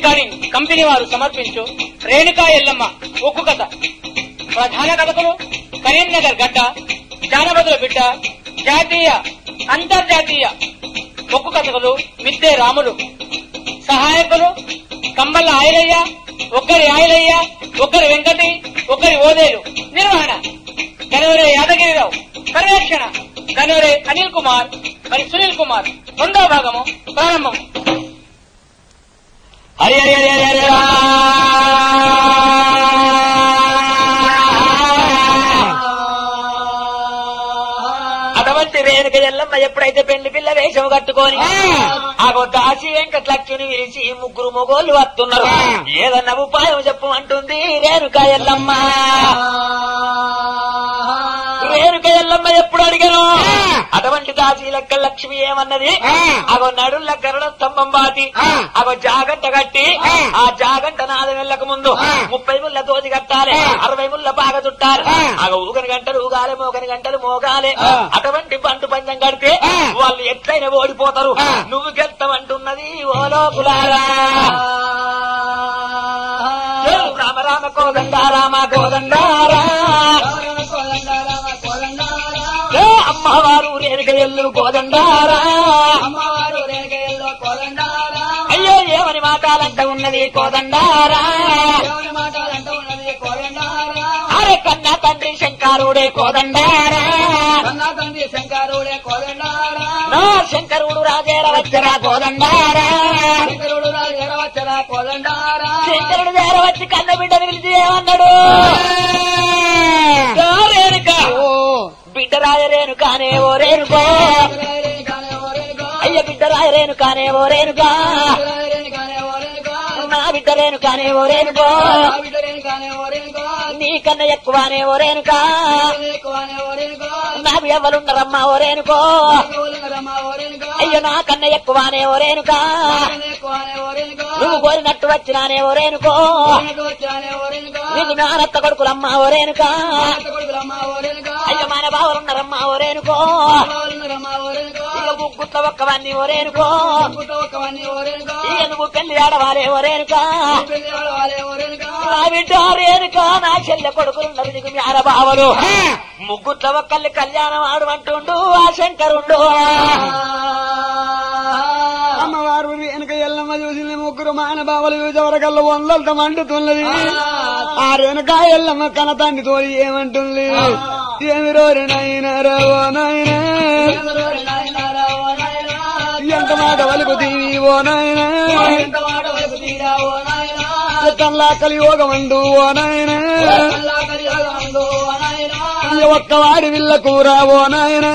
Recording company వారు సమర్పించు రేణుకా ఎల్లమ్మ ఒక్కు కథ ప్రధాన కథకులు కరీంనగర్ గడ్డ జానపదుల బిడ్డ జాతీయ అంతర్జాతీయ ఒక్కు కథకులు మిద్దె రాములు సహాయకులు కంబల్ల ఆయలయ్య ఒక్కరి ఆయలయ్య ఒక్కరి వెంకటి ఒక్కరి ఓదేలు నిర్వహణ గనవరే యాదగిరిరావు పర్యవేక్షణ గనవరే అనిల్ కుమార్ మరి సునీల్ కుమార్ రెండవ భాగము ప్రారంభం హరి హరి హరి హరి హరి అటువంటి రేణుక ఎల్లమ్మ ఎప్పుడైతే పెళ్లి పిల్ల వేషం కట్టుకొని ఆగో దాసి వెంకటలక్ష్మిని విరిచి ముగ్గురు మొగోళ్ళు వస్తున్నారు ఏదన్నా ఉపాయం చెప్పు అంటుంది రేణుక ఎల్లమ్మ రేణుక ఎల్లమ్మ ఎప్పుడు అడిగాను అటువంటి దాసి లెక్క లక్ష్మి ఏమన్నది అగో నడుల్ల గరుడ స్తంభం బాతి అగో జాగంట కట్టి ఆ జాగంట నాలుగు నెలలకు ముందు ముప్పై ముళ్ళ దోతి కట్టాలి అరవై ముళ్ళ బాగా చుట్టాలి అగో ఊగని గంటలు ఊగాలి మోగని గంటలు మోగాలి అటువంటి బంటు పంచం కడితే వాళ్ళు ఎట్లయినా ఓడిపోతారు నువ్వు గెలుతావంటున్నది ఓ లోకులారా రామ రామ కోదండ రామ కోదండారా ఏ అమ్మవారు రేణుక ఎల్లు కోదండారా అయ్యో ఏమని మాటాలంట ఉన్నది కోదండారా అరే కన్నా తండ్రి శంకరుడే కోదండారా శంకరుడే కోదండారా నా శంకరుడు రాజేర వచ్చరా కోదండారా శంకరుడు ఎరవచ్చరా కోదండారా శంకరుడు చేర వచ్చి కన్న బిడ్డను పిలిచి ఏమన్నాడు రా రేణుక బిడ్డ రాయ రేణుకానే ఓ రేణుకో అయ్య బిడ్డ రాయ రేణుకానే ఓ రేణుకా నా బిడ్డ రేణుకానే ఓ రేణుకో నీ కన్న ఎక్కువనే ఓ రేణుకా నాకు ఎవరున్నారమ్మా ఓ రేణుకో అయ్యో నా కన్న ఎక్కువనే ఓ రేణుకా నువ్వు కోరినట్టు వచ్చినానే ఓ రేణుకో నీకు నానత్త కొడుకులమ్మా ఓ రేణుకా అయ్యో మన బావలున్నారమ్మా ఓ రేణుకో ఇక ముగ్గుట్ల ఒక్కవన్నీ ఓ రేణుకో ఇక నువ్వు పెళ్లి ఆడవాలే ఓ రేణుకా నా బిడ్డ రేణుకా నా చెల్లె కొడుకులున్నారు నీకు మీ ఆడబావలు ముగ్గుట్ల ఒక్కల్ని కళ్యాణం ఆడమంటుండు ఆ శంకరుండు అమ్మవారు వెనక ఎల్లమ్మ చూసింది ముగ్గురు మానబావలు చూసేవరకల్లా వందలతో మండుతున్నది ఆ వెనక ఎల్లమ్మ కన తండ్రి తోలి ఏమంటుంది ఏమి రోరి నాయన రావో నాయన ఎంత మాట వలుపు తీవి ఓ నాయన కల్లా కలియోగమండు ఓ నాయన ఒక్కవాడి విల్ల కూర ఓ నాయన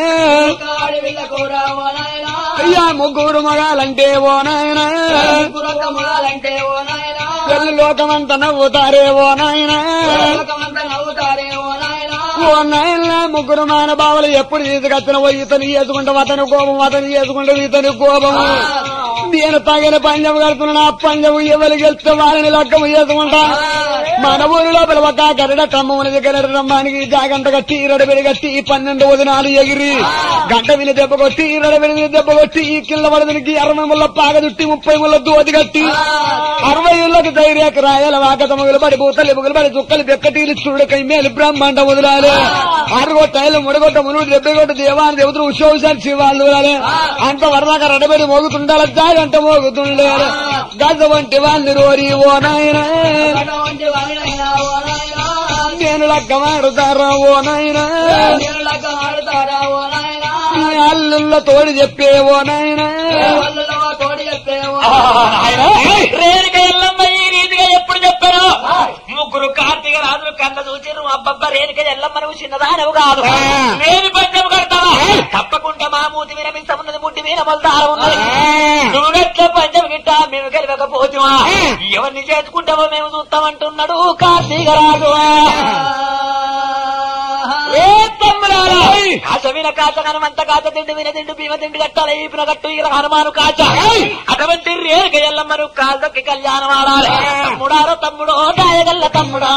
అయ్యా ముగ్గురు మగాలంటే ఓ నాయన మొదలంటే ఓ నాయనా పెళ్లి లోకమంతా నవ్వుతారే ఓ నాయన నవ్వుతారే ఓ నాయనా ఓ నాయన ముగ్గురు మానబావులు ఎప్పుడు తీసుకొచ్చిన ఇతను చేసుకుంటాం అతని కోపం అతను చేసుకుంటాం ఇతని కోపం నేను తగిన పంజం కడుతున్నాను ఆ పంజం ఎవరు గెలిస్తే వారిని లక్కము చేసుకుంటా మన ఊరి లోపల ఒక గరడ కమ్మని దగ్గర రమ్మానికి జాగంట కట్టి రడబెడి కట్టి పన్నెండు వదినాలు ఎగిరి గంట విని దెబ్బ కొట్టి రడబెడి విని దెబ్బ కొట్టి ఈ కింద పడదనికి అరవై ముళ్ళ పాగ చుట్టి ముప్పై ముళ్ళ దోతి కట్టి అరవై ఏళ్ళకి ధైర్యక రాయాల వాకత మొగలు పడి బూతలు ఎముకలు పడి చుక్కలు బెక్కటీలు చూడకై మేలు బ్రహ్మాండ వదిలాలి ఆరుగొట్టాయలు ముడగొట్ట మునుడు దెబ్బగొట్ట దేవాన్ని దేవతలు ఉత్సవించాలి శివాళ్ళు వదిలాలి అంత వరదాకా రడబెడి మోగుతుండాలి జాగంట మోగుతుండాలి గజ వంటి వాళ్ళని రోరి ఓ నాయన వంటి వాడినైనా ఓ నాయనా నేను లగ్గమాడుతారా ఓ నాయన నేను లెక్క ఆడుతారా ఓ నాయనా నీ అల్లుళ్ళ తోడి చెప్పే ఓ నాయన వాళ్ళలో తోడి చెప్పే ఓ రేణుక ఎల్లమ్మ ఈ రీతిగా ఎప్పుడు చెప్పాను ముగ్గురు కార్తీక రాజులు కన్న చూచిరు అబ్బబ్బ రేణుక ఎల్లమ్మ నువ్వు చిన్నదానవు కాదు నేను పంచం కడతావా తప్పకుండా మా మూతి మీద మించమున్నది ముట్టి మీద మొలతార ఉన్నది నువ్వెట్ల పంచం గిట్టా మేము గెలవకపోతుమా ఎవరిని చేసుకుంటావో మేము చూస్తామంటున్నాడు కార్తీక రాజు ఏ తమ్ముడారా కాచ విన కాచ హనుమంత కాచ తిండి విన తిండి భీమ తిండి కట్టాల ఈపిన కట్టు ఇలా హనుమాను కాచ అటువంటి రేగ ఎల్లమ్మను కాళ్ళకి కళ్యాణం ఆడాలి తమ్ముడారో తమ్ముడో దాయగల్ల తమ్ముడా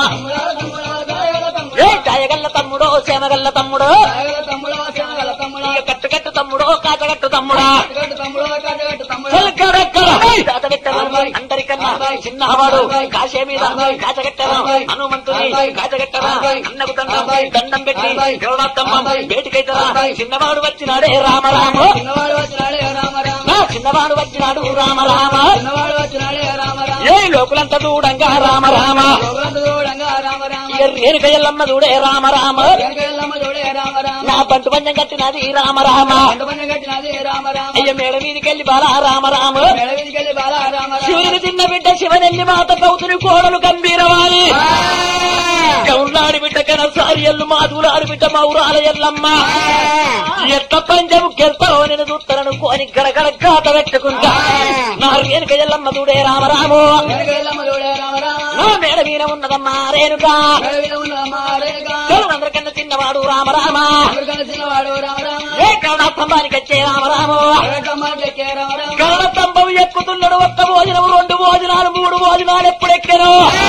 ఏ దాయగల్ల తమ్ముడో సేమగల్ల తమ్ముడో తమ్ముడు చెమగల తమ్ముడు ఇక కట్టు కట్టు తమ్ముడో కాచ కట్టు తమ్ముడా తమ్ముడు కట్టగట్టు తమ్ముడు చెలకడెక్కడ అతడు కాచగట్టెను అందరికన్నా చిన్నవాడు కాశే మీద కాచగట్టెను హనుమంతుని కాచగట్టెను అన్నకు దండం దండం పెట్టి గౌరవత్తమ్మ బయటికైతరా చిన్నవాడు వచ్చినాడే రామరామ చిన్నవాడు వచ్చినాడే రామ రామ నా చిన్నవాడు వచ్చినాడు రామరామ చిన్నవాడు వచ్చినాడే రామ రామ ఏ లోకులంతా దూడంగా రామ రామ గోగులంత చూడంగా రామ రామ రేణుక ఎల్లమ్మ దూడే రామ రామ వెనకెళ్ళమ్మ చూడే రామ రామ నా బంటు పంచం కట్టినది రామ రామ అంటపంచం కట్టినది రామ రామ అయ్య మేడ మీదికెళ్ళి బాలా రామ రామ మెడవిదికెళ్ళి బాల రామ రామ శివుని చిన్న బిడ్డ శివనెల్లి మాత కౌతుని కోడలు గంభీరవాలి గౌర్లాడి బిడ్డ కనసారి ఎల్లు మాధులాడి బిడ్డ మౌరాల ఎల్లమ్మ ఎట్ట పంచము గెలుతావు నేను చూస్తాను కోని గడగడ గాత పెట్టుకుంటా నా రేణుక ఎల్లమ్మ దూడే రామరాము వెనకెళ్ళమ్మ చూడే రామ రామ నా మేడ మీద ఉన్నదమ్మా రేణుక మెడవిద ఉన్నమ్మ రేగా అందరికన్నా చిన్నవాడు రామరామ ఎవరికైనా చిన్నవాడు రామ రామ ఏ కరుణ స్తంభానికి వచ్చే రామరాము ఎవరికమ్మ చెక్కే రామ రామ కరుణ స్తంభం ఎక్కుతున్నాడు ఒక్క భోజనం రెండు భోజనాలు మూడు భోజనాలు ఎప్పుడెక్కాను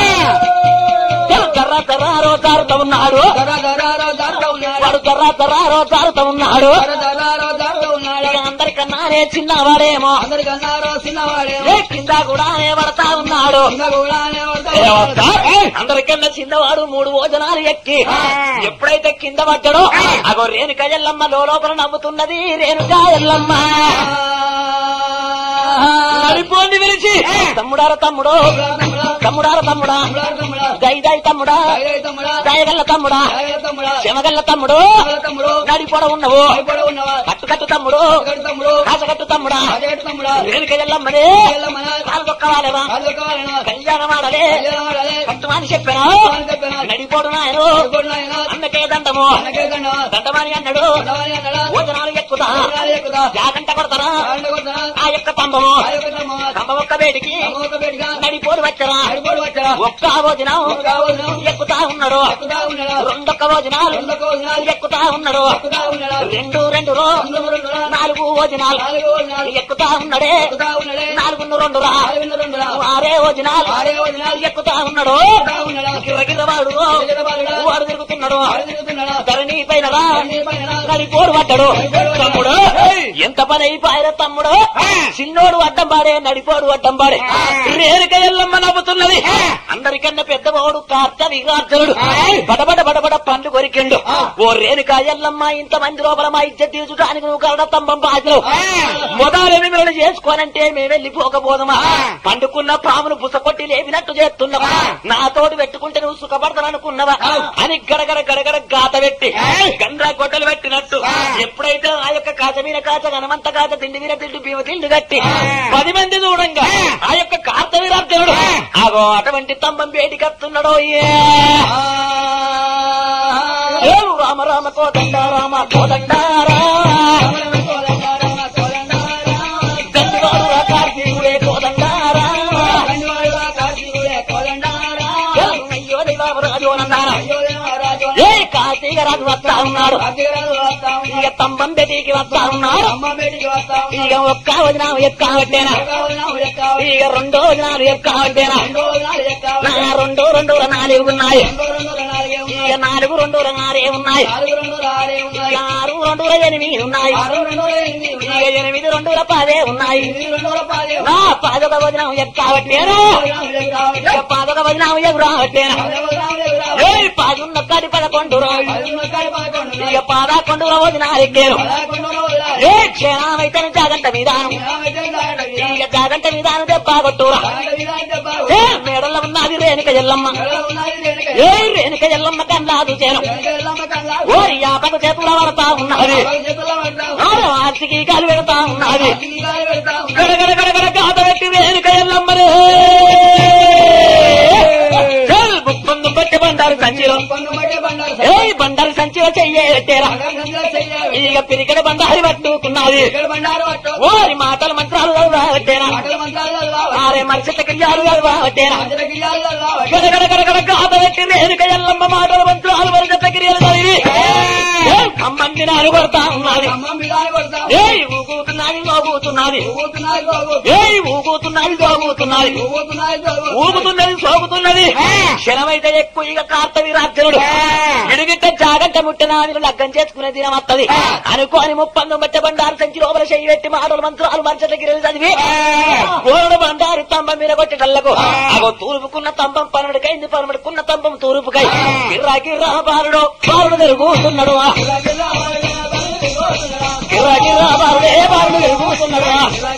జర్ర జర్రారో జారుతా ఉన్నాడు దర దరారో దారుతా ఉన్నాడు వాడు జర్ర జర్రారో జారుతా ఉన్నాడు దర దరారో దారుతా ఉన్నాడు ఇక అందరికన్నానే చిన్నవాడేమో అందరికన్నారో చిన్నవాడే ఏ కింద కూడా పడతా ఉన్నాడు చిన్న కూడానే ఏ వస్తా? అందరికన్నా చిన్నవాడు మూడు భోజనాలు ఎక్కి ఎప్పుడైతే కింద పడ్డాడో అగో రేణుక ఎల్లమ్మ లోపల నవ్వుతున్నది రేణుక ఎల్లమ్మ నడిపోండి విరిచి తమ్ముడార తమ్ముడు తమ్ముడార తమ్ముడా దైదాయి తమ్ముడా దయగల్ల తమ్ముడా శమగల్ల తమ్ముడు నడిపోడ ఉన్నవు కట్టు కట్టు తమ్ముడు కాసగట్టు తమ్ముడా రేణుక ఎల్లమ్మనే కాలు దొక్కవాలేవా కళ్యాణం ఆడలే కట్టుమని చెప్పాను నడిపోడు నాయను అన్నకే దండము దండమని అన్నాడు భోజనాలు ఎక్కుతా జాగంట కొడతారా ఆ యొక్క పంబము కంబం ఒక్క వేడికి నడిపోడు వచ్చరా ఒక్క భోజనం ఎక్కుతా ఉన్నాడు రెండొక్క భోజనాలు ఎక్కుతా ఉన్నాడు రెండు రెండు రో నాలుగు భోజనాలు ఎక్కుతా ఉన్నాడే నాలుగు రెండు రా ఆరే భోజనాలు ఎక్కుతా ఉన్నాడు గిరగిరవాడు వాడు తిరుగుతున్నాడు ధరణి పైన రా నడిపోడు పడ్డాడు తమ్ముడు ఎంత పని అయిపోయారు తమ్ముడు చిన్నోడు అడ్డం పాడే నడిపోడు అడ్డం పాడే రేరుక ఎల్లమ్మ నవ్వుతున్నది అందరికన్నా పెద్దవాడు కార్త విగార్జనుడు బడబడ బడబడ పండ్లు కొరికిండు ఓ రేణుక ఎల్లమ్మ ఇంత మంది లోపల మా ఇజ్జత్ తీర్చడానికి నువ్వు కరడ స్తంభం బాధ్యులు మొదలు మిమ్మల్ని చేసుకోనంటే మేము వెళ్ళిపోకపోదమా పండుకున్న పామును బుసకొట్టి లేపినట్టు చేస్తున్నావా నాతోటి పెట్టుకుంటే నువ్వు సుఖపడతాననుకున్నావా అని గడగడ గడగడ గాత పెట్టి గండ్రా గొడ్డలు పెట్టినట్టు ఎప్పుడైతే ఆ యొక్క కాచ మీద కాచ హనుమంత కాచ తిండి మీద తిండి భీమ తిండి కట్టి పది మంది చూడంగా ఆ యొక్క కార్త వీరార్జునుడు ఆగో అటువంటి స్తంభం వేడికత్తున్నాడో ఏ ఏలు రామ రామ కోదండ రామ కోదండారా గండివాడు రా కార్తీకుడే కోదండారా ఏలు అయ్యో దేవాపు రాజు అనందారా ఏ కార్తీక రాజు వస్తా ఉన్నాడు ఇక స్తంభం బెదికి వస్తా ఉన్నాడు ఇక ఒక్క వదినాము ఎక్కావట్టేనా ఇక రెండో వదినాలు ఎక్కావట్టేనా నా రెండు రెండు నాలుగు ఉన్నాయి ఇక నాలుగు రెండు నాలుగే ఉన్నాయి ఇక ఆరు రెండు ఎనిమిది ఉన్నాయి ఇక ఎనిమిది రెండు పదే ఉన్నాయి నా పాదక వదినం ఎక్కావట్టేనా ఇక పాదక వదినం ఎగురావట్టేనా ఏ పాదున్న కడి పదకొండు రోజు ఇక పాదకొండు రోజు నాలుగేను ఏ క్షణమైతే జాగంట విధానం ఇక జాగంట విధానం దెబ్బగొట్టురా ఏ మేడల్లో ఉన్నది రేణుక ఎల్లమ్మ ఏ రేణుక ఎల్లమ్మ కన్నాదు చేను ఓరి యాపకు చేతుల పడతా ఉన్నది ఆరు ఆర్తికి కాలు పెడతా ఉన్నది గడగడ గడగడ గాత పెట్టి రేణుక ఎల్లమ్మరే చల్ బుక్కుందు పట్టి బండారు సంచిలో ఏ బండారు సంచిలో చెయ్యేటేరా ఇక పిరికడ బండారి పట్టుకున్నది ఓరి మాటల మంత్రాలు చదవబట్టేనా ఆరే మనిషి క్రియాలు చదవబట్టేనా గడగడ గడగడ గాత పెట్టి రేణుక ఎల్లమ్మ మాటల మంత్రాలు వరగత క్రియలు చదివి ఏ స్తంభం దినాలు కొడతా ఉన్నది అమ్మ బిడాయి కొడతా ఏయ్ ఊగుతున్నది లోగుతున్నది ఊగుతున్నాయి గోగు ఏయ్ ఊగుతున్నది లోగుతున్నది ఊగుతున్నాయి గోగు ఊగుతున్నది సోగుతున్నది క్షణమైతే ఎక్కువ ఇక కార్తవి రాజ్యుడు ఎడుగిట్ట జాగంట ముట్టిన మీరు లగ్గం చేసుకునే దినం వత్తది అనుకోని ముప్పందం బట్ట బండారు సంచి లోపల చెయ్యి పెట్టి మాటలు మంత్రాలు మంచట్ల గిరి చదివి కోరడు బండారు స్తంభం మీద కొట్టి కళ్ళకు అగో తూర్పుకున్న స్తంభం పనుడికైంది పనుడుకున్న స్తంభం తూర్పుకై గిర్రా గిర్రా బారుడు బారుడు తిరుగుతున్నాడు గిర్రా గిర్రా బారుడే బారుడు తిరుగుతున్నాడు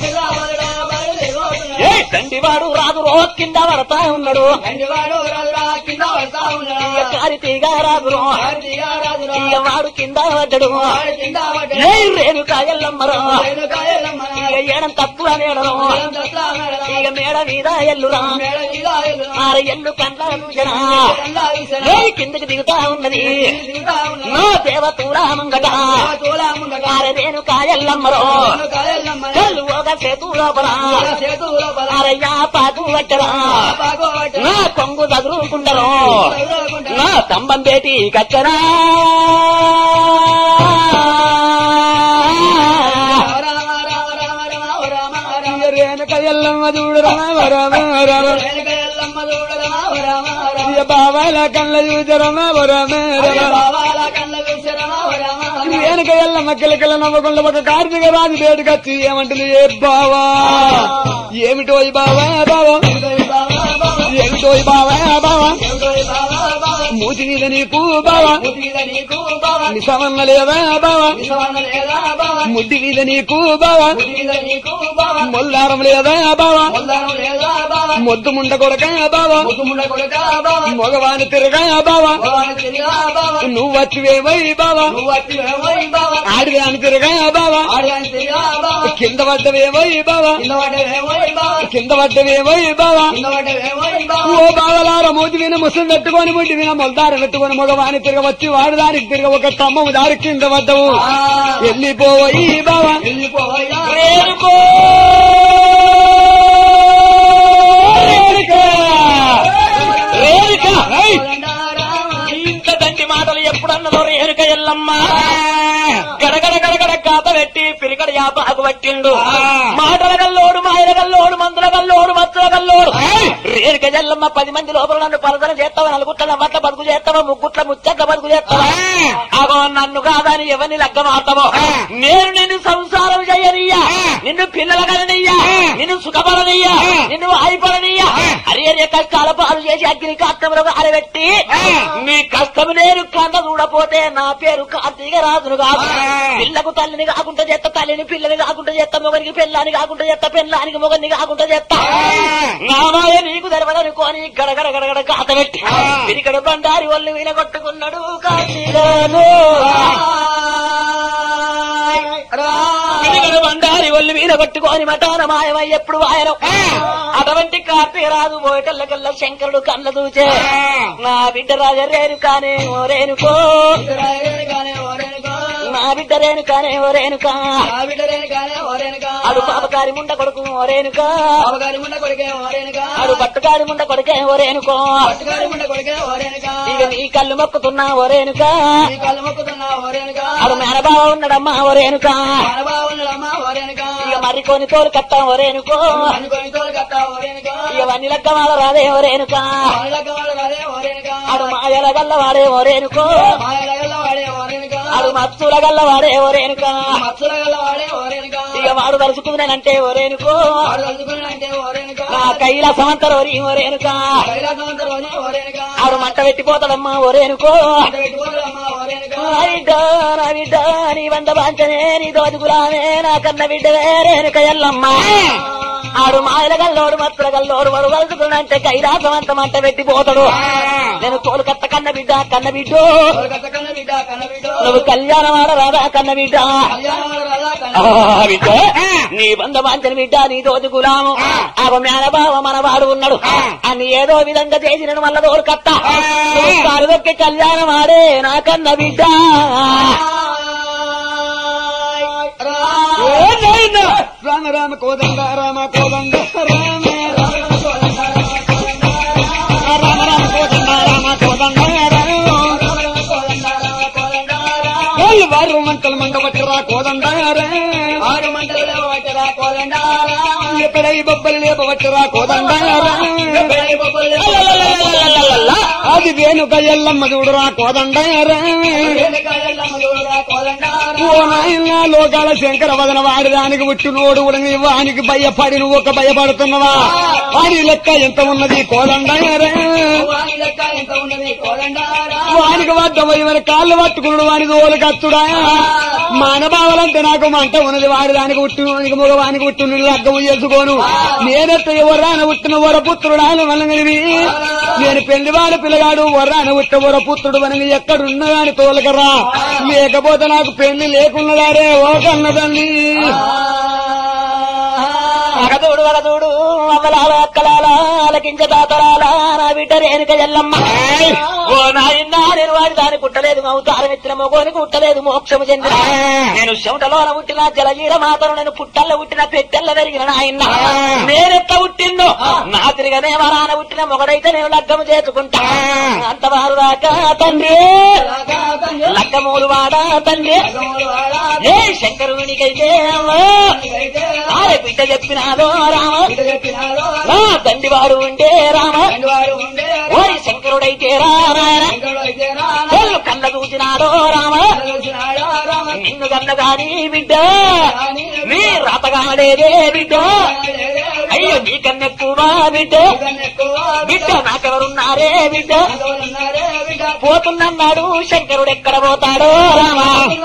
ఏ తండ్రివాడు రాదు రో కింద పడతా ఉన్నాడు ఇక కారితీగా రాదు రో ఇక వాడు కింద పడ్డడు ఏ రేణుక ఎల్లమ్మరో ఇక ఏడం తక్కువ మేడరు ఇక మేడ మీద ఎల్లురా ఆర ఎల్లు కండ్ల చూసరా ఏ కిందకి దిగుతా ఉన్నది నా దేవతూరా మంగట ఆర రేణుక ఎల్లమ్మరో కళ్ళు ఒక సేతు లోపల అరయ్యా పాకు పట్టరా నా కొంగు చదురుకుంటారు నా స్తంభం పేటి కచ్చరా రేణుక ఎల్లమ్మ చూడు రామ రామ రామ ఇక బాబాల కళ్ళ చూసి రమ రామ రామ రేణుక ఎల్లమ్మ కిలకిల నవ్వకుండా ఒక కార్తీక రాజు వేడుకొచ్చి ఏమంటుంది ఏ బావా ఏమిటో ఈ బావా బావా ఏమిటో ఈ బావా బావా మూతి మీద నీకు బావా నిసవన్న లేదా బావా ముడ్డి మీద నీకు బావా మొల్లారం లేదా బావా మొద్దు ముండ కొడక బావా మగవాని తిరగా బావా నువ్వు వచ్చివేవై బావా ఆడివే అని తిరగా బావా కింద పడ్డవేవై బావా కింద పడ్డవేవై బావా ఓ బావలార మూతి విన ముసలి పెట్టుకొని ముడ్డి విన మొలదార పెట్టుకొని మగవాని తిరగవచ్చు వాడు దానికి తిరగ ఒక స్తంభం దారి కింద పడ్డవు వెళ్ళిపోయి బావా రేణుకో రేణుక రేణుక హై! ఇంత దండి మాటలు ఎప్పుడన్నదో రేణుక ఎల్లమ్మ గడగడ గడగడ కాత పెట్టి పిరిగడ యాపాకు పట్టిండు మాటల గల్లోడు మాయల గల్లోడు మందుల గల్లోడు మత్తుల గల్లోడు రేణుక ఎల్లమ్మ పది మంది లోపల నన్ను పరదన చేస్తావా నలుగుట్ల మట్ల బతుకు చేస్తావా ముగ్గుట్ల ముచ్చట్ల బతుకు చేస్తావా అగో నన్ను కాదని ఎవరిని లగ్గం ఆడతావో నేను నిన్ను సంసారం చేయనియ్యా నిన్ను పిల్లల కలనియ్యా నిన్ను సుఖపడనియ్యా నిన్ను ఆయిపడనియ్యా అరే అరే కష్టాల పాలు చేసి అగ్ని కాష్టంలో ఆరబెట్టి నీ కష్టం నేను కంద చూడపోతే నా పేరు కార్తీక రాజును కాదు పిల్లకు తల్లిని కాకుండా చేస్త తల్లిని పిల్లని కాకుండా చేస్త మొగనికి పెళ్ళాని కాకుండా చేస్త పెళ్ళానికి మొగని కాకుండా చేస్తా నామాయ నీకు తెలవదనుకోని గడగడ గడగడ కాత పెట్టి పిరికడ బండారి ఒళ్ళు వినగొట్టుకున్నాడు కార్తీరాజు పిరికడ బండారి ఒళ్ళు మీద కొట్టుకొని మటాన మాయమై ఎప్పుడు వాయను అటువంటి కార్తీక రాజు పోయేటల్లకల్లా శంకరుడు కళ్ళ దూచే నా బిడ్డ రాజ రేణు కానే ఓ రేణుకో నా బిడ్డ రేణు కానే ఓ రేణుకా అడు పాపకారి ముండ కొడుకు ఓ రేణుకా అడు పట్టుకారి ముండ కొడుకే ఓ రేణుకో ఇక నీ కళ్ళు మొక్కుతున్నా ఓ రేణుకా అడు మేనబావ ఉన్నాడమ్మా ఓ రేణుకా ఇక మర్రికొని తోలు కట్టా ఓ రేణుకో ఇక వన్ని లెక్క వాళ్ళ రాదే ఓ రేణుకా అడు మాయల గల్ల వాడే ఓ రేణుకో అడు మత్తుల గల్ల వాడే ఓ రేణుకా ఇక వాడు తలుచుకున్నానంటే ఓ రేణుకో నా కైలా సమంతరోరి ఓ రేణుకా ఆడు మంట పెట్టిపోతాడమ్మా ఓ రేణుకో నా బిడ్డ నా బిడ్డ నీ వంద బాంచనే నీ దోదుకురామే నా కన్న బిడ్డ రేణుక ఎల్లమ్మ ఆడు మాయల గల్లోడు మత్తుల గల్లోడు వాడు కలుసుకున్నంటే కైలాసం అంత మంట పెట్టిపోతాడు నేను కోలుకత్త కన్న బిడ్డ కన్న బిడ్డ నువ్వు కళ్యాణం ఆడరాదా కన్న బిడ్డ ఆ, బిడ్డ నీ బంధ బాంచని బిడ్డ నీ తోటి గులాము ఆ మేనబావ మనవాడు ఉన్నాడు అని ఏదో విధంగా చేసిన మళ్ళా దోరుకత్త కాలుదొక్కి కళ్యాణం ఆడే నా కన్న బిడ్డ ఏ నాయనా? రామ రామ కోదండ రామ కోదండ రామ రామ రామ కోదండ రామ కోదండ రామ వారు మంటలు మండబట్టరా కోదండారా ఆరు మంటలు లేవబట్టరా కోదండారా ఎప్పుడై బొబ్బలు లేపబట్టరా కోదండారా ఎప్పుడై బొబ్బలు లలలలలలలల. అది వేణుక ఎల్లమ్మ చూడరా కోదండారా వెనకాలెల్లమ్మ చూడరా కోదండారా ఓ నాయన లోకాల శంకర వదన వాడి దానికి పుట్టినోడు కూడా నీ వానికి భయపడి నువ్వు ఒక భయపడుతున్నావా వాడి లెక్క ఎంత ఉన్నది కోదండారా వాని లెక్క ఎంత ఉన్నది కోదండారా వానికి వద్ద పోయి మరి కాళ్ళు పట్టుకున్నాడు వానికి ఓలు కత్తుడా మానభావాలంటే నాకు మంట ఉన్నది వాడి దానికి పుట్టినోనికి మగవానికి పుట్టిన లగ్గము చేసుకోను నేనెత్త ఎవర్రాన పుట్టిన వర పుత్రుడు ఆయన వనగనివి నేను పెళ్లి వాడి పిల్లగాడు వర్రాన పుట్టిన వర పుత్రుడు వనగి ఎక్కడున్నదాని తోలకరా లేకపోతే నాకు పెళ్లి లేకున్నదారే ఓ కన్నదండి అగదూడు అగదూడు అమ్మలాల అక్కలాల ఆలకించ తాతలాల నా బిడ్డ రేణుక ఎల్లమ్మ ఓ నాయన నేను వాడి దాని పుట్టలేదు అవతారం ఎత్తిన మొగోని పుట్టలేదు మోక్షము చెందిన నేను చెమటలోన పుట్టిన జలజీర మాతను నేను పుట్టల్ల పుట్టిన పెట్టెల్ల పెరిగిన నాయన నేనెట్ట పుట్టిందో నా తిరిగనే వరాన పుట్టిన మొగడైతే నేను లగ్గము చేసుకుంటా అంతవారు దాకా తండ్రి లగ్గమూలు వాడా తండ్రి ఏ శంకరునికైతే అమ్మో ఆరే బిడ్డ చెప్పినాదో రామ నా తండ్రి వాడు ఉండే రామ ఓరి శంకరుడైతే రా నాయన చెల్లు కళ్ళ చూసినాడో రామ నిన్ను కన్న గాని బిడ్డ నీ రాతగాడేదే బిడ్డ అయ్యో నీకన్నెక్కువా బిడ్డ బిడ్డ నాకెవరున్నారే బిడ్డ పోతున్నన్నాడు శంకరుడు ఎక్కడ పోతాడో రామ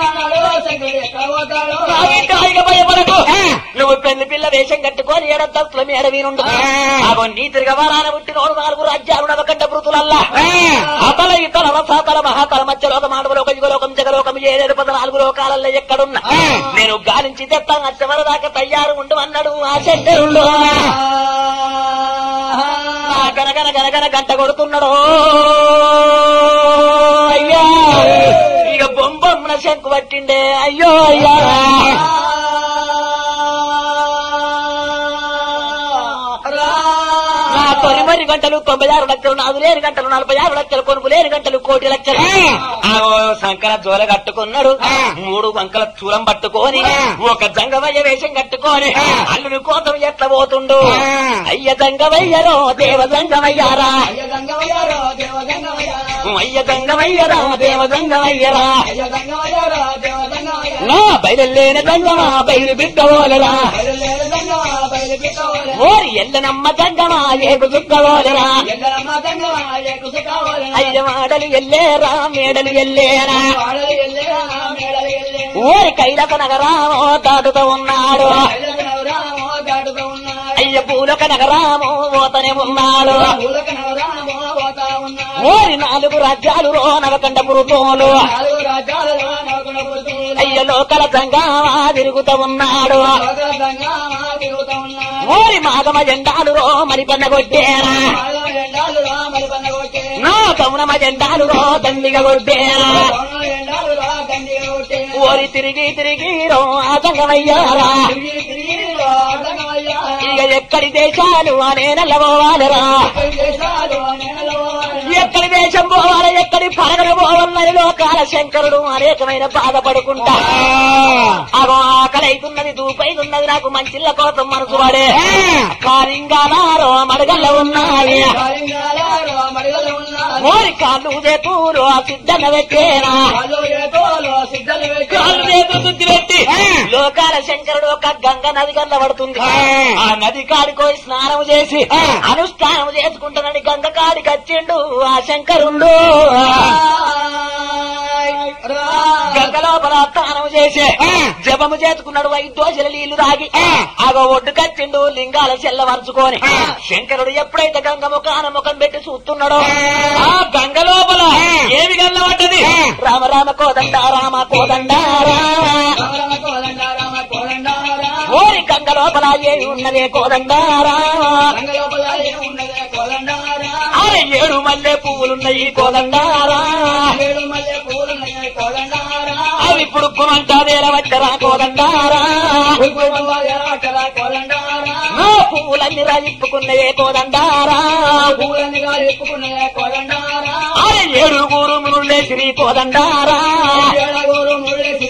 నా బిడ్డ ఇక భయపడకు నువ్వు పెళ్లి పిల్ల వేషం కట్టుకొని ఏడంతస్తుల మేడ వీనుండు అగో నీ తిరగవారాన పుట్టినోడు నాలుగు రాజ్యాలు నవకంట మృతులల్లా అతల ఇతర రసాతల మహాతల మధ్య లోక మానవ యుగలోకం జగలోకం ఏడేడు పద నాలుగు లోకాలలో ఎక్కడున్నా నేను గాలించి తెస్తాను అచ్చవర దాకా తయారు ఉండు అన్నాడు ఆ శంకరుడు ఆ గనగన గనగన గంట కొడుతున్నాడు అయ్యా ఇక బొంబొమ్మన శంకు పట్టిండే అయ్యో అయ్యా నా తొలిమరి గంటలు తొంభై ఆరు లక్షలు నాలుగు లేని గంటలు నలభై ఆరు లక్షలు కొనుపు లేని గంటలు కోటి లక్షలు ఆ ఓ శంకర జోల కట్టుకున్నాడు మూడు వంకల చూలం పట్టుకొని ఒక జంగవయ్య వేషం కట్టుకొని అల్లుని కోసం ఎట్ల పోతుండు అయ్య జంగవయ్యరో దేవ జంగవయ్యారా అయ్య జంగవయ్యరా దేవ జంగవయ్యరా నా బయలులేని జంగమా బయలు బిడ్డవోలరా ఓరి ఎల్లనమ్మ జంగమా ఏగు దుగ్గవోలరా అయ్య మాడలు ఎల్లేరా మేడలు ఎల్లేరా ఓరి కైలక నగరామో దాటుతూ ఉన్నాడు అయ్య పూలక నగరామో పోతనే ఉన్నాడు ఓరి నాలుగు రాజ్యాలు రో నవకండ పురుతోలు అయ్య లోకల జంగామా తిరుగుతూ ఉన్నాడు ఓరి మాగమ జెండాలు రో మరి పన్నగొట్టేరా నా కౌనమ జెండాలు రో దండిగా కొట్టేరా ఓరి తిరిగి తిరిగి రో ఆతంగమయ్యారా ఇక ఎక్కడి దేశాలు అనే నల్లబోవాలరా ఎక్కడి దేశం పోవాలి ఎక్కడి పరగలు పోవాలని లోకాల శంకరుడు అనేకమైన బాధపడుకుంటా అగో ఆకలి అవుతున్నది దూపైతున్నది నాకు మంచిళ్ళ కోసం మనసు పడే కారింగాలారో మడగల్ల ఉన్నాయి ఓరి కాళ్ళు చేతులు ఆ సిద్ధంగా పెట్టేనా కాళ్ళు చేతులు శుద్ధి పెట్టి లోకాల శంకరుడు ఒక గంగ నది గల్ల పడుతుంది ఆ నది కాడికోయి స్నానం చేసి అనుష్ఠానం చేసుకుంటానని గంగ కాడికి వచ్చిండు ఆ శంకరుండు గంగ లోపల స్నానం చేసి జపము చేసుకున్నాడు వైద్యోశల నీళ్లు తాగి ఆగో ఒడ్డు కచ్చిండు లింగాల చెల్ల వరుచుకొని శంకరుడు ఎప్పుడైతే గంగ ముఖాన ముఖం పెట్టి చూస్తున్నాడో ఆ గంగ లోపల ఏమి గల్ల పడ్డది రామ రామ కోదండ రామ కోదండారా ఓరి గంగ లోపల ఏమి ఉన్నదే కోదండారా అరే ఏడు మల్లె పువ్వులున్నాయి కోదండారా అవి ఇప్పుడు కుమంటాదేల వచ్చరా కోదండారా నా పువ్వులన్నీ రాజిప్పుకున్నాయే కోదండారా అరే ఏడుగురు మునులే శ్రీ కోదండారా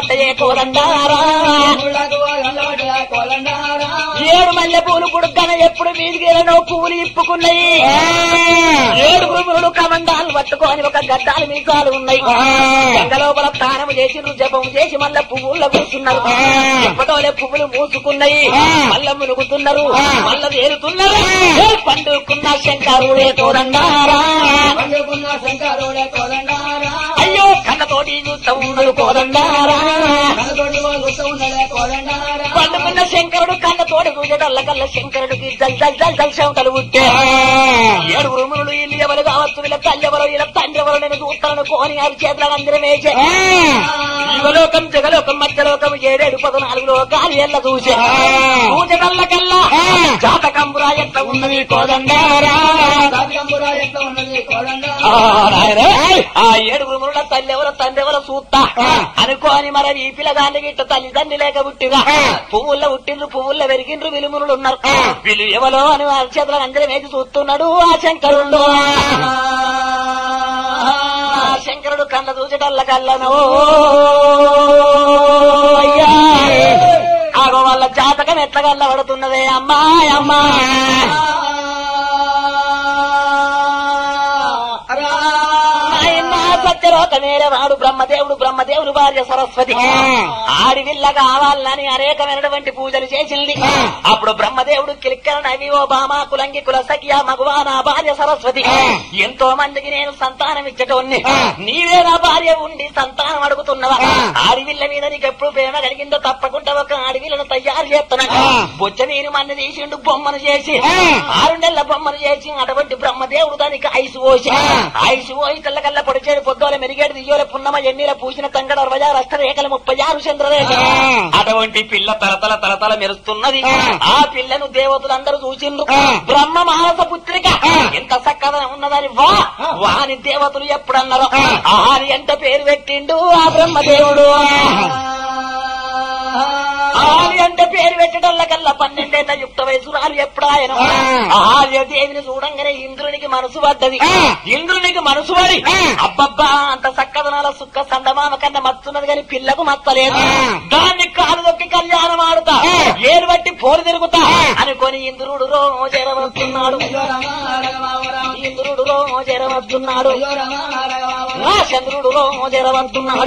పట్టయే కోదండారా ముళ్ళకు గల్లబడ్డదా కోదండారా ఏడు మల్లె పూలు పుడుకన ఎప్పుడు మీదిగేనో పూలు ఇప్పుకున్నాయి ఏడు గురువులు కమండాలు పట్టుకొని ఒక గడ్డాలు మీసాలు ఉన్నాయి గంగ లోపల స్నానం చేసి జపం చేసి మళ్ళా పువ్వుల్లో కూర్చున్నారు ఎప్పటోలే పువ్వులు మూసుకున్నాయి మళ్ళా మునుగుతున్నారు మళ్ళా వేరుతున్నారు ఏ పండుకున్న శంకరుడే తోడండారా పండుకున్న శంకరుడే కోదండారా అయ్యో కన్నతోటి చూస్తా ఉన్నాడు కోదండారా కనతోటి వాళ్ళు ఉన్నదే కోదండారా పండుకున్న శంకరుడు కన్నతోటి చూసేటల్ల కల్ల శంకరుడికి జల్ జల్ జల్ జల్ చెమటలు పుట్టే ఏడుగురు మునులు ఇల్లు ఎవరు కావచ్చు వీళ్ళ తల్లి ఎవరు వీళ్ళ తండ్రి ఎవరు నేను చూస్తాను కోని అరి చేతులను అందరం వేసే యుగలోకం జగలోకం మధ్యలోకం ఏడేడు పదనాలుగు లోకాలు ఎల్ల చూసే చూసేటల్ల కల్లా జాతకంబురా ఎట్లా ఉన్నది కోదండారా రాజకంబురా ఎట్లా ఉన్నది కోదండారా ఆ, నాయనా, ఆ ఏడుగురు మునుల తల్లి ఎవరో తండ్రి ఎవరో చూస్తా అనుకోని మరి ఈ పిల్లగాన్ని గిట్ట తల్లిదండ్రి లేక పుట్టిగా పువ్వుల్లో పుట్టిండ్రు పువ్వుల్లో వెరిగిండ్రు విలుమునులు ఉన్నారు వీళ్ళు ఎవరో అని వారి చేతుల అందరం వేసి చూస్తున్నాడు ఆ శంకరుడు ఆ శంకరుడు కళ్ళ చూసేటల్ల కళ్ళను అయ్యా ఆగో వాళ్ళ జాతకం ఎట్లా కళ్ళ పడుతున్నదే అమ్మాయి అమ్మా ఆయన సత్యలోకమేరే వాడు బ్రహ్మదేవుడు బ్రహ్మదేవుడు భార్య సరస్వతి ఆడివిల్ల కావాలని అనేకమైనటువంటి పూజలు చేసింది అప్పుడు బ్రహ్మదేవుడు కిలిక్కరణ అవి ఓ బామా కులంగి కుల సఖియా మగువా నా భార్య సరస్వతి ఎంతో మందికి నేను సంతానం ఇచ్చటోన్ని నీవే నా భార్య ఉండి సంతానం అడుగుతున్నవా ఆడివిల్ల మీద నీకు ఎప్పుడు ప్రేమ కలిగిందో తప్పకుండా ఒక ఆడివిల్లను తయారు చేస్తున్నా బొచ్చ నీరు మన్ని తీసిండు బొమ్మను చేసి ఆరు నెలల బొమ్మను చేసి అటువంటి బ్రహ్మదేవుడు దానికి ఐసు పోసి ఐసు పోయి తెల్లకల్ల పొడిచేడు పొద్దుల మెరిగేడు దియ్యోల పున్నమ ఎన్నిల పూసిన తంగడ అరవై ఆరు అష్టరేఖలు ముప్పై ఆరు చంద్రరేఖ అటువంటి పిల్ల తలతల తలతల మెరుస్తున్నది ఆ పిల్లను దేవతలందరూ చూసిండ్రు బ్రహ్మ మానస పుత్రిక ఎంత చక్కగా ఉన్నదని వా వాని దేవతలు ఎప్పుడన్నారు ఆని ఎంత పేరు పెట్టిండు ఆ బ్రహ్మదేవుడు ఆది అంటే పేరు పెట్టడం కల్లా పన్నెండేళ్ల యుక్త వయసురాలు ఎప్పుడు ఆయన ఆర్య దేవిని చూడంగానే ఇంద్రునికి మనసు పడ్డది ఇంద్రునికి మనసు పడి అబ్బబ్బా అంత చక్కదనాల సుక్క సందమామ కన్నా మత్తున్నది కానీ పిల్లకు మత్తలేదు దాన్ని కాలు దొక్కి కళ్యాణం ఆడుతా ఏరు బట్టి పోరు తిరుగుతా అనుకొని ఇంద్రుడు రోజెరవస్తున్నాడు ఇంద్రుడు రోజెరవస్తున్నాడు నా చంద్రుడు రోజెరవస్తున్నాడు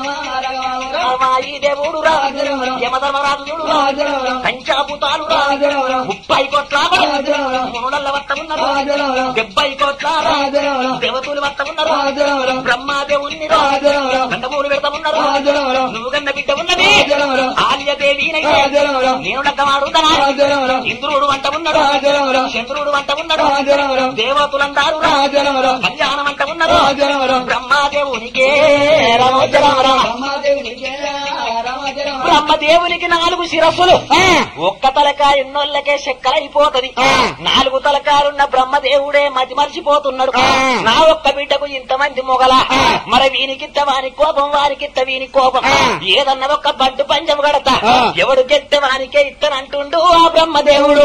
ఈ దేవుడు రా యమధర్మరాజుడు రా పంచాభూతాలు రా ముప్పై కోట్ల మూడల్ల వట్ట ఉన్నారు డెబ్బై కోట్ల దేవతలు వట్ట ఉన్నారు బ్రహ్మాదేవుని రా గండమూలు పెడతా ఉన్నారు నువ్వు గన్న బిడ్డ ఉన్నది ఆర్యదేవి నేను లగ్గమాడుతానా ఇంద్రుడు వంట ఉన్నాడు చంద్రుడు వంట ఉన్నాడు దేవతలందారు రా కళ్యాణం అంట ఉన్నారు బ్రహ్మాదేవునికే రమోజరామరా బ్రహ్మదేవునికి నాలుగు శిరస్సులు ఒక్క తలకాయ ఉన్నోళ్ళకే చెక్కలైపోతది నాలుగు తలకాయలున్న బ్రహ్మదేవుడే మతి మర్చిపోతున్నాడు నా ఒక్క బిడ్డకు ఇంతమంది మొగల మరి వీనికిత్త వాని కోపం వానికిత్త వీని కోపం ఏదన్నా ఒక్క బంటు పంచం కడతా ఎవడు గెత్తే వానికే ఇత్తనంటుండు ఆ బ్రహ్మదేవుడు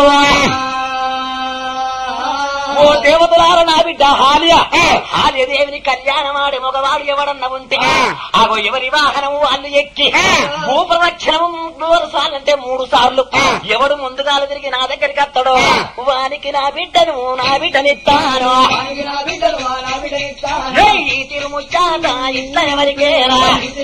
ఓ దేవతలార నా బిడ్డ హాలియ హాలియ దేవిని కళ్యాణం ఆడే మగవాడు ఎవడన్నా ఉంటే ఆగో ఎవరి వాహనం వాళ్ళు ఎక్కి భూప్రదక్షిణం మూడు సార్లు అంటే మూడు సార్లు ఎవడు ముందుగాలు తిరిగి నా దగ్గరికి వస్తాడో వానికి నా బిడ్డను నా బిడ్డనిస్తాను ఏయ్, ఈ తిరుముచ్చాట ఇట్లా ఎవరికేరా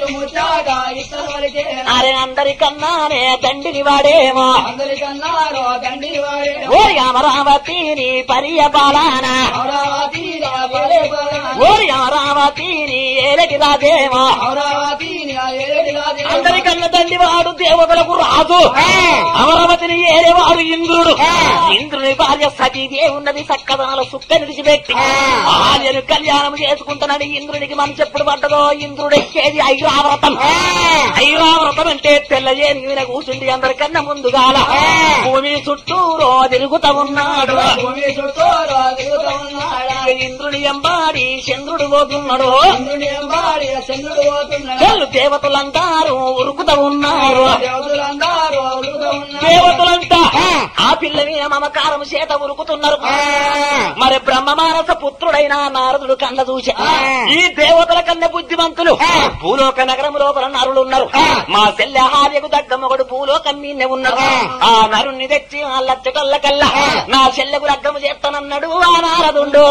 అరే అందరికన్నానే దండిని వాడేమో అందరికన్నారో దండి వాడే ఓ అమరావతి నీ పరియ బాలానా అమరావతి రాబడే బలనా. ఓరి అమరావతి నీ ఏలటి రాజేమో అమరావతి నా ఏలేటి రాజే. అందరికన్నా తండ్రి వాడు దేవతలకు రాజు అమరావతిని ఏరేవాడు ఇంద్రుడు ఇంద్రుని భార్య సతీదే ఉన్నది సక్కదాల సుక్క నిలిచిపెట్టి భార్యను కళ్యాణం చేసుకుంటానని ఇంద్రునికి మనసు ఎప్పుడు పడ్డదో ఇంద్రుడు ఎక్కేది ఐరావ్రతం ఐరావ్రతం అంటే తెల్లజేని మీద కూర్చుండి అందరికన్నా ముందుగాల భూమి చుట్టూ రోజు తిరుగుతా ఉన్నాడు భూమి చుట్టూ తిరుగుతూ ఉన్నాడా. ఇంద్రుని ఎంబాడి చంద్రుడు పోతున్నాడు చంద్రుని ఎంబాడి చంద్రుడు పోతున్నాడు చెల్లు దేవతలంటారు ఉరుకుతూ ఉన్నారు దేవతలందరూ ఉరుకుతూ ఉన్నారు. దేవతలంతా ఆ పిల్ల మీద మమకారం చేత ఉరుకుతున్నారు మరి బ్రహ్మమానస పుత్రుడైన నారదుడు కన్న చూసా ఈ దేవతల కన్న బుద్ధిమంతులు భూలోక నగరం లోపల నరులు ఉన్నారు మా చెల్లె హార్యకు దగ్గ మొగడు భూలోకం మీనే ఉన్నారు ఆ నరుణ్ణి తెచ్చి ఆ లచ్చటల్ల కల్లా నా చెల్లెకు లగ్గము చేస్తానన్నాడు ఆ నారదుండు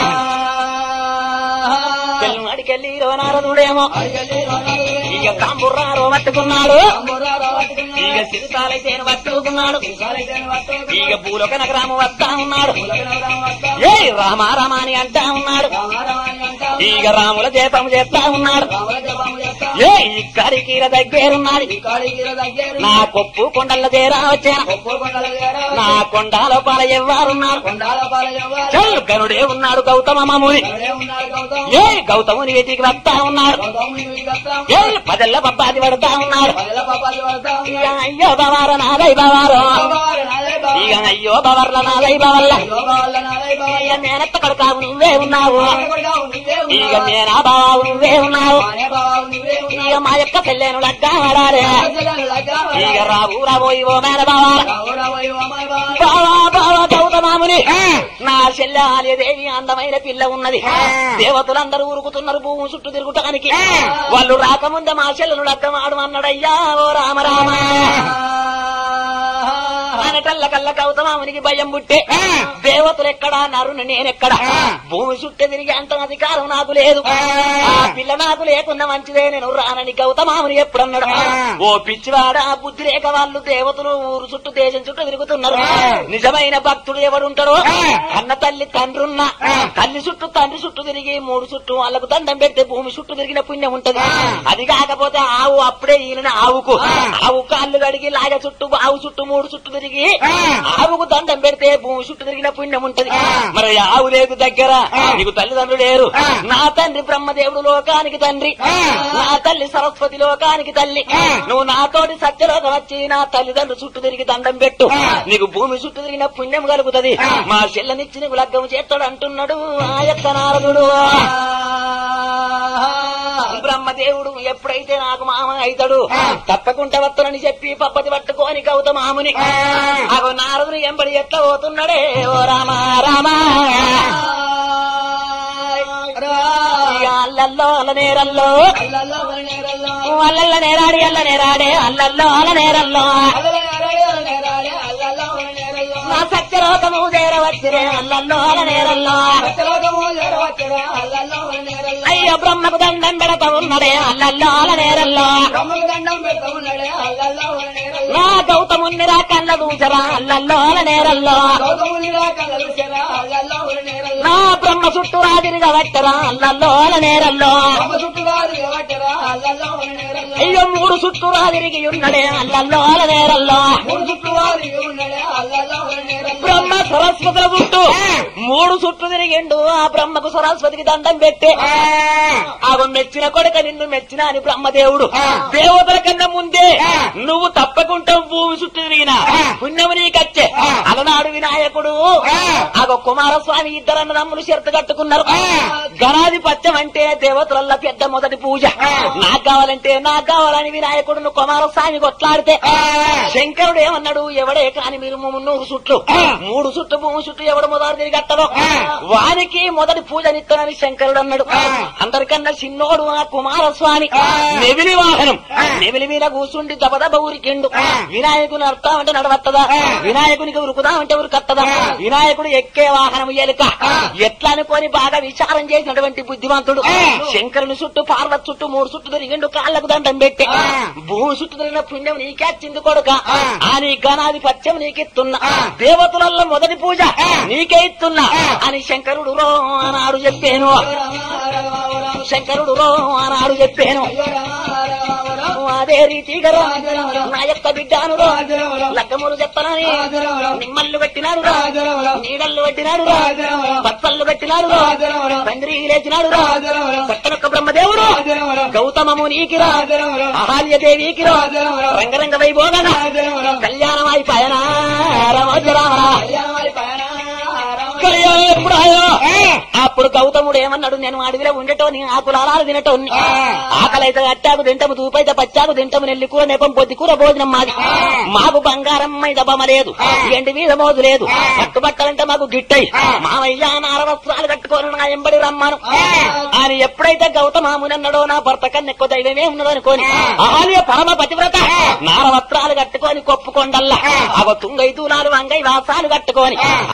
చెల్లు అడికెళ్ళి రో నారదుడేమో అడిగెళ్ళి రోనాడు ఇక తాంబుర్రారో పట్టుకున్నాడు అంబురాలు పట్టుకున్నాడు. ఇక సిరితాలైతే పట్టుకున్నాడు ఈసారైతేనే పట్టుకున్నాడు. ఇక భూలోక నగరాము వస్తా ఉన్నాడు ఉలగనవరం వస్తా. ఏ రామ రామ అని అంటా ఉన్నాడు రామారామాని అంటా. ఇక రాముల దీపం చేస్తా ఉన్నాడు రాముల జపము చేస్తా. ఏ ఇక్కడికి దగ్గరున్నాడు ఈ కాళీగిరి దగ్గర నా కొప్పు కొండల దేరా వచ్చా ఒక్కో కొండల దగ్గర నా కొండాల పాల ఎవ్వారున్నారు కొండాల పాలయ్యవ్వ. చల్ గరుడే ఉన్నాడు గౌతమ మాముని ఎవడే ఉన్నాడు గౌతమ్? ఏ గౌతముని వీటికి వస్తా ఉన్నాడు గౌతముని వీడికి వస్తాం. ఏ పదెల్ల బబ్బాది పడతా ఉన్నాడు పల్లెల పాపాలు పడతాం. ఇక అయ్యో బవార నాదై బవారో బాబాయ్ నాదే బాబాయ్. ఇక అయ్యో బవర్ల నాదై బవల్ల యోగా వల్ల నాదే బాబాయ్. ఇక మేనత్త కొడకావు నువ్వే ఉన్నావు ఆడపడ్డావు నువ్వే ఇక ఉన్నావు. మేనా బావు నువ్వే ఉన్నావు మానే బాబావు నువ్వే ఉన్నావు. ఇక మా యొక్క పెళ్ళేను లగ్గా ఆడాలి రాజధాని లగ్గా ఇక రావు రాబోయి ఓ మేన బావా రావు రావోయ్ అమ్మాయి బాబాయ్. బావా బావా గౌతమాముని నా చెల్లె దేవి అందమైన పిల్ల ఉన్నది దేవతలందరూ ఉరుకుతున్నారు భూమి చుట్టూ తిరుగుటానికి వాళ్ళు రాకముందే మా చెల్లెను లగ్గమాడు అన్నాడయ్యా ఓ రామ రామ అనటల్ల కల్ల గౌతమామునికి భయం పుట్టే దేవతలు ఎక్కడా నరుని నేనెక్కడా భూమి చుట్టూ తిరిగి అంత అధికారం నాకు లేదు ఆ పిల్ల నాకు లేకున్నా మంచిదే నేను రానని గౌతమాముని ఎప్పుడన్నాడు ఓ పిచ్చివాడా బుద్ధి లేక వాళ్ళు దేవతలు ఊరు చుట్టూ దేశం చుట్టూ తిరుగుతున్నారు నిజమైన భక్తుడు ఎవడుంటాడో అన్న తల్లి తండ్రున్న తల్లి చుట్టూ తండ్రి చుట్టూ తిరిగి మూడు చుట్టూ వాళ్ళకు దండం పెడితే భూమి చుట్టూ తిరిగిన పుణ్యం ఉంటది అది కాకపోతే ఆవు అప్పుడే ఈయన ఆవుకు ఆవు కాళ్ళు కడిగి లాగ చుట్టూ ఆవు చుట్టూ మూడు చుట్టూ తిరిగి ఆవుకు దండం పెడితే భూమి చుట్టూ తిరిగిన పుణ్యం ఉంటది మరి ఆవు లేదు దగ్గర నీకు తల్లిదండ్రులు లేరు నా తండ్రి బ్రహ్మదేవుడు లోకానికి తండ్రి నా తల్లి సరస్వతి లోకానికి తల్లి నువ్వు నాతోటి సత్యలోకం వచ్చి నా తల్లిదండ్రులు చుట్టూ తిరిగి దండం పెట్టు నీకు భూమి చుట్టూ తిరిగిన పుణ్యం కలుగుతది మా చెల్లనిచ్చి నీకు లగ్గం చేస్తాడు అంటున్నాడు ఆ యొక్క నారదుడు బ్రహ్మదేవుడు ఎప్పుడైతే నాకు మామ అవుతాడు తప్పకుండా వస్తానని చెప్పి పప్పతి పట్టుకొని గౌతమాముని అగో నారదుని ఎంబడి ఎట్లా పోతున్నాడే ఓ రామ రామ ఇక అల్లల్లో అల్ల నేరల్లో అల్లల్లో నేరల్లో అల్లల్ల నేరాడి అల్ల నేరాడే అల్లల్లో అల్ల నేరల్లో అల్లల్లో నేరాడే అల్లల్లో నేరల్లో నా సత్యలోకము చేరవచ్చిరే అల్లల్లో అల్ల నేరల్లో సత్యలోకము చేరవచ్చురా అల్లల్లో నేరల్లో అయ్యో బ్రహ్మకు దండం పెడతా ఉన్నదే అల్లల్లో అల్ల నేరల్లో బ్రహ్మకు దండం పెడతా ఉన్నాడే అల్లల్లో నేరల్లో నా గౌతముని రా కళ్ళ దూచరా అల్లల్లో అల్ల నేరల్లో గౌతముని కళ్ళలు చెరా అల్లల్లో నేరల్లో నా బ్రహ్మ చుట్టూ రాదిరిగా వట్టరా అల్లల్లో అల్ల నేరల్లో బ్రహ్మ చుట్టుగారు ఎవటరా అల్లల్లో నేరల్లో అయ్యో మూడు చుట్టూ రాదిరిగి ఉన్నడే అల్లల్లో అల్ల నేరల్లో మూడు చుట్టువారు ఉన్నాడే అల్లల్లో నేరల్లో బ్రహ్మ సరస్వతుల చుట్టూ మూడు చుట్టూ తిరిగిండు ఆ బ్రహ్మకు సరస్వతికి దండం పెట్టే ఆమె మెచ్చిన కొడుక నిన్ను మెచ్చిన అని బ్రహ్మదేవుడు దేవతల కన్నా ముందే నువ్వు తప్పకుండా భూమి చుట్టూ తిరిగిన పుణ్యము నీకచ్చే అలనాడు వినాయకుడు ఆగో కుమారస్వామి ఇద్దరు అన్నదమ్ములు షరతు కట్టుకున్నారు గణాధిపత్యం అంటే దేవతలల్ల పెద్ద మొదటి పూజ నాకు కావాలంటే నాకు కావాలని వినాయకుడును కుమారస్వామి కొట్లాడితే శంకరుడు ఏమన్నాడు ఎవడే కాని మీరు మున్నూరు చుట్లు మూడు చుట్టు భూమి చుట్టూ ఎవడు మొదటి తిరిగి కట్టదో వానికి మొదటి పూజనిస్తానని శంకరుడు అన్నాడు అందరికన్నా చిన్నోడు ఆ కుమారస్వామి నెవిలి వాహనం నెవిలి మీద కూర్చుండి దబదబ ఊరికిండు వినాయకుని అర్థమంటే నడవత్తదా వినాయకునికి ఉరుకుదామంటే ఉరుకత్తదా వినాయకుడు ఎక్కే వాహనం ఎలుక ఎట్లా అనుకొని బాగా విచారం చేసినటువంటి బుద్ధిమంతుడు శంకరుని చుట్టూ పార్వతి చుట్టూ మూడు చుట్టూ తిరిగిండు కాళ్ళకు దండం పెట్టి భూమి చుట్టూ తిరిగిన పుణ్యం నీకేచ్చింది కొడుక ఆ నీ గణాధిపత్యం నీకిస్తున్నా దేవతలలో మొదటి పూజ నీకే ఇస్తున్నా అని శంకరుడు రో అన్నాడు చెప్పాను శంకరుడు రో అన్నాడు చెప్పాను అదే రీతిగా రో నా యొక్క బిడ్డాను రో లగ్గములు చెప్పనని నిమ్మల్లు పెట్టినాడు రా నీడల్లు పెట్టినాడు రా బత్తల్లు పెట్టినాడు రా తండ్రి లేచినాడు రా పట్టనొక్క బ్రహ్మదేవుడు గౌతమము నీకి రా అహాల్య దేవికి రా రంగరంగ వైభోగన కళ్యాణమై పయన రామోజరామ కళ్యాణ ఎప్పుడు ఆయో అప్పుడు గౌతముడు ఏమన్నాడు నేను అడవిలో ఉండేటోని ఆకులారాలు తినటోని ఆకలైతే అట్టాకు తింటము తూపైతే పచ్చాకు తింటము నెల్లి కూర నెపం పొద్దు కూర భోజనం మాది మాకు బంగారం మీద బొమ్మ లేదు ఎండి మీద మోజు లేదు పట్టుబట్టలంటే మాకు గిట్టయి మావయ్య నార వస్త్రాలు కట్టుకొని నా ఎంబడి రమ్మను అని ఎప్పుడైతే గౌతమామునన్నాడో నా భర్త కన్నా ఎక్కువ దైవమే ఉన్నదో అనుకోని ఆలయ పరమ పతివ్రత నార వస్త్రాలు కట్టుకొని కొప్పుకొండల్లా అవ తుంగై దూలాలు వంగై వాసాలు కట్టుకొని